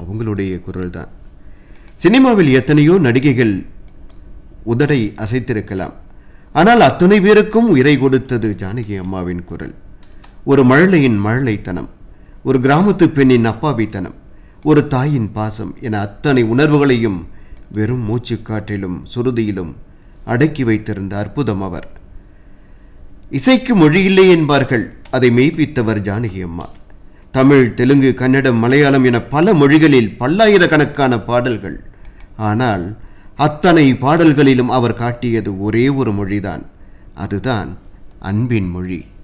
அவங்களுடைய குரல் தான் சினிமாவில் எத்தனையோ நடிகைகள் உதடை அசைத்திருக்கலாம் ஆனால் அத்தனை பேருக்கும் உயிரை கொடுத்தது ஜானகி அம்மாவின் குரல் ஒரு மழலையின் மழலைத்தனம் ஒரு கிராமத்து பெண்ணின் அப்பாவித்தனம் ஒரு தாயின் பாசம் என அத்தனை உணர்வுகளையும் வெறும் மூச்சுக்காற்றிலும் சுருதியிலும் அடக்கி வைத்திருந்த அற்புதம் அவர் இசைக்கு மொழி இல்லை என்பார்கள் அதை மெய்ப்பித்தவர் ஜானகி அம்மா தமிழ் தெலுங்கு கன்னடம் மலையாளம் என பல மொழிகளில் பல்லாயிரக்கணக்கான பாடல்கள் ஆனால் அத்தனை பாடல்களிலும் அவர் காட்டியது ஒரே ஒரு மொழிதான் அதுதான் அன்பின் மொழி